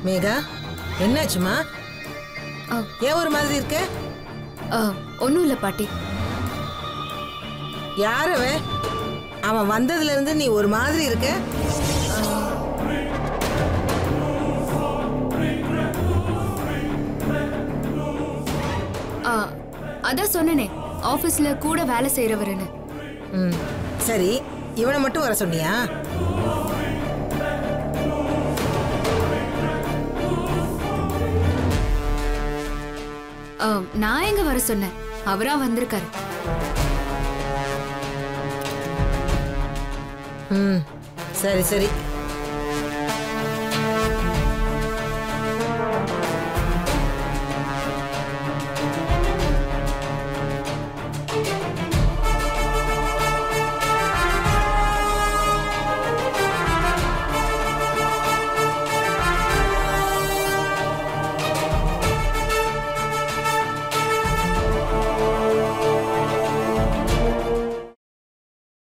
மேகா என்னாச்சுமா ஆ. ஏன் ஒரு மாதிரி இருக்க ஒன்றும் இல்லை பாட்டி யார் அவன் அவன் வந்ததுல இருந்து நீ ஒரு மாதிரி இருக்க ஆ, அதான் சொன்னனே ஆஃபீஸில் கூட வேலை செய்கிறவருன்னு ம் சரி இவனை மட்டும் வர சொன்னியா ஆ, நான் எங்க வர சொன்னேன் அவரா வந்திருக்காரு ம் சரி சரி